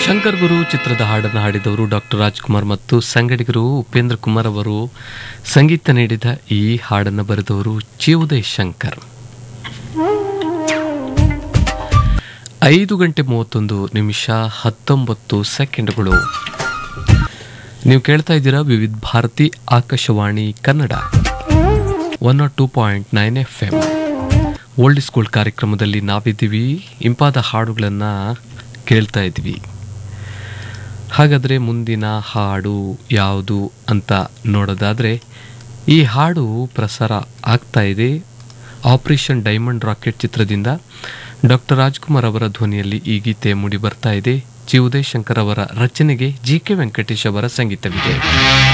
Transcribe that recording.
ಶಂಕರ್ ಗುರು ಚಿತ್ರದ ಹಾಡನ್ನು ಹಾಡಿದವರು ಡಾಕ್ಟರ್ ರಾಜ್ಕುಮಾರ್ ಮತ್ತು ಸಂಗಡಿಗರು ಉಪೇಂದ್ರ ಕುಮಾರ್ ಅವರು ಸಂಗೀತ ನೀಡಿದ ಈ ಹಾಡನ್ನು ಬರೆದವರು ಚಿ ಉದಯ್ ಶಂಕರ್ ಐದು ಗಂಟೆ ಮೂವತ್ತೊಂದು ನಿಮಿಷ ಹತ್ತೊಂಬತ್ತು ಸೆಕೆಂಡ್ಗಳು ನೀವು ಕೇಳ್ತಾ ಇದ್ದೀರಾ Vividh Bharati Akashvani Kannada one not two point nine F M old school ಕಾರ್ಯಕ್ರಮದಲ್ಲಿ ನಾವಿದ್ದೀವಿ ಇಂಪಾದ ಹಾಡುಗಳನ್ನು ಕೇಳ್ತಾ ಇದ್ವಿ ಹಾಗಾದರೆ ಮುಂದಿನ ಹಾಡು ಯಾವುದು ಅಂತ ನೋಡೋದಾದರೆ ಈ ಹಾಡು ಪ್ರಸಾರ ಆಗ್ತಾ ಇದೆ ಆಪರೇಷನ್ ಡೈಮಂಡ್ ರಾಕೆಟ್ ಚಿತ್ರದಿಂದ ಡಾಕ್ಟರ್ ರಾಜ್ಕುಮಾರ್ ಅವರ ಧ್ವನಿಯಲ್ಲಿ ಈ ಗೀತೆ ಮೂಡಿ ಬರ್ತಾ ಇದೆ ಜಿ ಉದಯ್ ಶಂಕರ್ ಅವರ ರಚನೆಗೆ ಜಿ ಕೆ ವೆಂಕಟೇಶ್ ಅವರ ಸಂಗೀತವಿದೆ